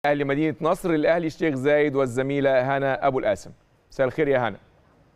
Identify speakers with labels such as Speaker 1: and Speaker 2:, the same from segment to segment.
Speaker 1: اهلي مدينه نصر الاهلي الشيخ زايد والزميله هنا ابو القاسم مساء الخير يا هنا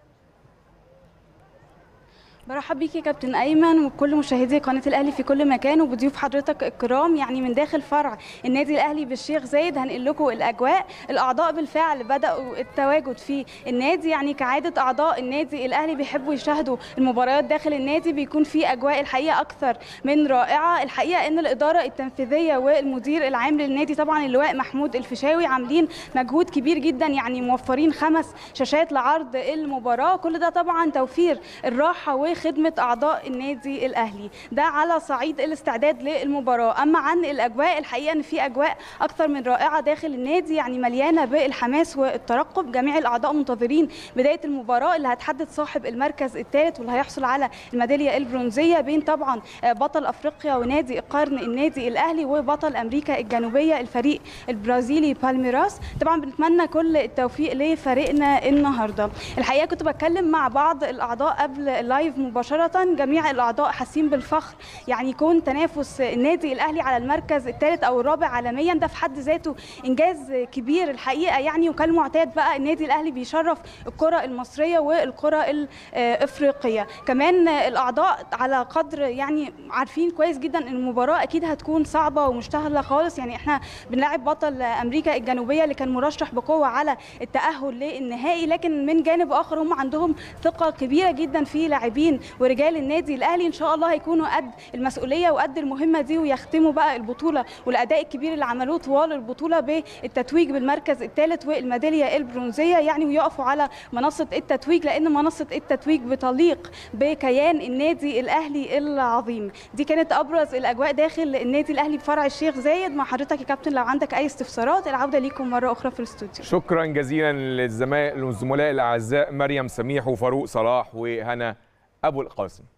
Speaker 2: برحب بيك يا كابتن ايمن وبكل مشاهدي قناه الاهلي في كل مكان وبضيوف حضرتك الكرام يعني من داخل فرع النادي الاهلي بالشيخ زايد هنقل لكم الاجواء الاعضاء بالفعل بداوا التواجد في النادي يعني كعاده اعضاء النادي الاهلي بيحبوا يشاهدوا المباريات داخل النادي بيكون في اجواء الحقيقه اكثر من رائعه الحقيقه ان الاداره التنفيذيه والمدير العام للنادي طبعا اللواء محمود الفيشاوي عاملين مجهود كبير جدا يعني موفرين خمس شاشات لعرض المباراه كل ده طبعا توفير الراحه و خدمه اعضاء النادي الاهلي ده على صعيد الاستعداد للمباراه اما عن الاجواء الحقيقه ان في اجواء اكثر من رائعه داخل النادي يعني مليانه بالحماس والترقب جميع الاعضاء منتظرين بدايه المباراه اللي هتحدد صاحب المركز الثالث واللي هيحصل على الميداليه البرونزيه بين طبعا بطل افريقيا ونادي القرن النادي الاهلي وبطل امريكا الجنوبيه الفريق البرازيلي بالميراس طبعا بنتمنى كل التوفيق لفريقنا النهارده الحقيقه كنت بتكلم مع بعض الاعضاء قبل اللايف مباشرة جميع الأعضاء حاسين بالفخر يعني يكون تنافس النادي الأهلي على المركز الثالث أو الرابع عالميا ده في حد ذاته إنجاز كبير الحقيقة يعني وكالمعتاد بقى النادي الأهلي بيشرف الكرة المصرية والكرة الإفريقية كمان الأعضاء على قدر يعني عارفين كويس جدا إن المباراة أكيد هتكون صعبة ومش سهلة خالص يعني إحنا بنلاعب بطل أمريكا الجنوبية اللي كان مرشح بقوة على التأهل للنهائي لكن من جانب آخر هم عندهم ثقة كبيرة جدا في لاعبين ورجال النادي الاهلي ان شاء الله هيكونوا قد المسؤوليه وقد المهمه دي ويختموا بقى البطوله والاداء الكبير اللي عملوه طوال البطوله بالتتويج بالمركز الثالث والميداليه البرونزيه يعني ويقفوا على منصه التتويج لان منصه التتويج بتليق بكيان النادي الاهلي العظيم دي كانت ابرز الاجواء داخل النادي الاهلي بفرع الشيخ زايد مع حضرتك يا كابتن لو عندك اي استفسارات العوده ليكم مره اخرى في الاستوديو
Speaker 1: شكرا جزيلا للزملاء للزملاء الاعزاء مريم سميح وفاروق صلاح وهنا ابو القاسم